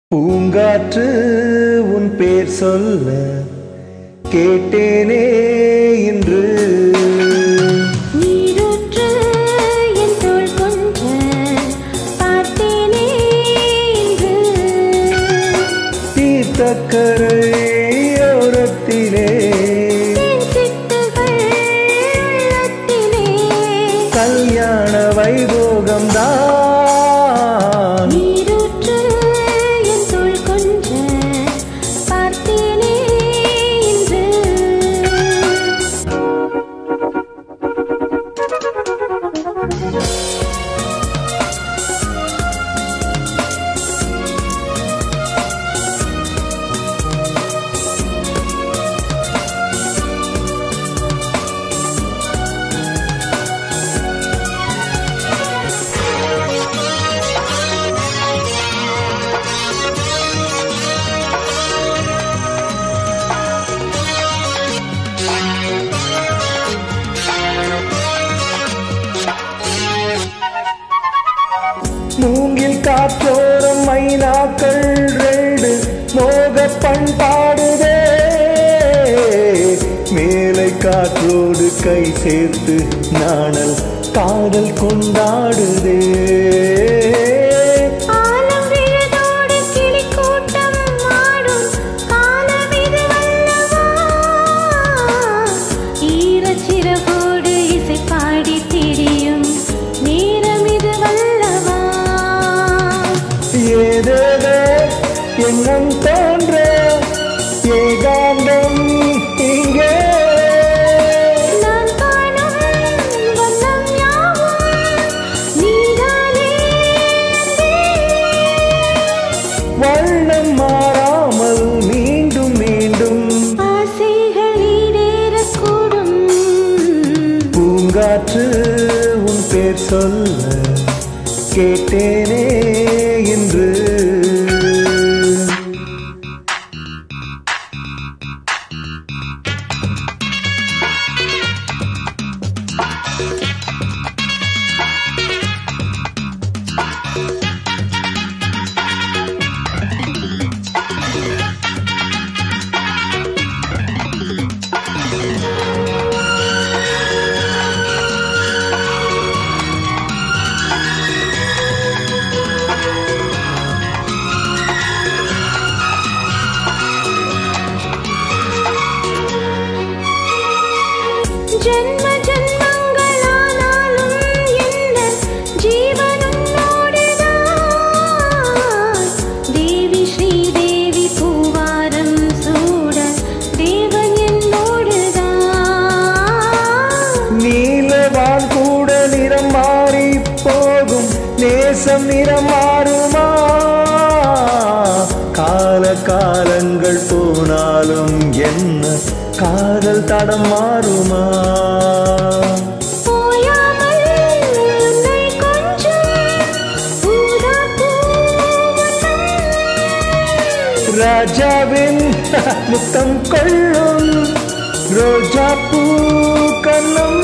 பூங்காற்று உன் பேர் சொல்ல கேட்டேனே இன்று நீரூற்று என் தோள் கொஞ்ச பார்த்தேனே இன்று தீர்த்தக்கரையோரத்திலே தேன் சிட்டுகள் உள்ளத்திலே கல்யாண வைபோகம் தான் நீரூற்று என் தோள் கொஞ்ச பார்த்தேனே இன்று மூங்கில் காற்றோரம் மைனாக்கள் ரெண்டு மோக பண்பாடுதே மேலை காற்றோடு கை சேர்த்து நாணல் காதல் கொண்டாடுதே ஆலம் விழுதோடு கிளிக்கூட்டம் ஆடும் காலம் இது வல்லவா ஈரச்சிறகோடு இசை பாடி திரியும் நேரம் இது வல்லவா ஏதேதோ எண்ணம் தோன்ற ஏகாந்தம் இங்கே நான் காணும் வண்ணம் யாவும் நீதானே வண்ணம் மாறாமல் மீண்டும் மீண்டும் ஆசைகள் ஈடேறக்கூடும் பூங்காற்று உன் பேர் சொல்ல கேட்டேனே இன்று ஜென்ம ஜென்மங்களானாலும் என்ன ஜீவனும் நோடுதான் தேவி ஸ்ரீதேவி பூவாரம் சூட தேவன் என்னோடுதான் நீலவான் கூட நிறம் மாறி போகும் நேசம் நிறம் மாறுமா கால காலங்கள் போனாலும் என்ன காதல் தடம் மாறுமா போயாமல் உன்னை கொஞ்சம் ஊதாப்பூ வண்ணம் ராஜாவின் முத்தம் கொள்ளும் ரோஜா பூ கண்ணம்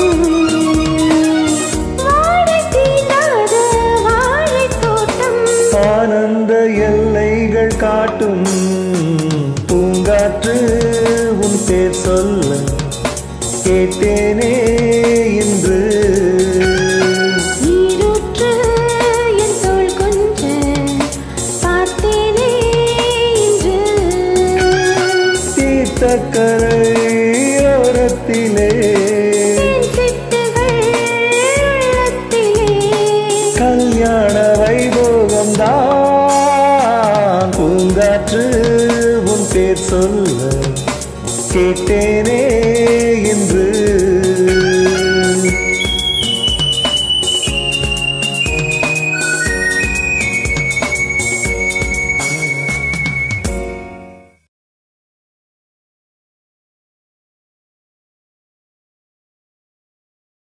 வாடை தீண்டாத வாழைத் தோட்டம் ஆனந்த எல்லைகள் காட்டும் பூங்காற்று உன் பேர் சொல்ல கேட்டேனே இன்று நீரூற்று என் தோள் கொஞ்ச பார்த்தேனே இன்று தீர்த்தக்கரையோரத்திலே தேன் சிட்டுகள் உள்ளத்திலே கல்யாண வைபோகம் தான் பூங்காற்று உன் பேர் சொல்ல கேட்டேனே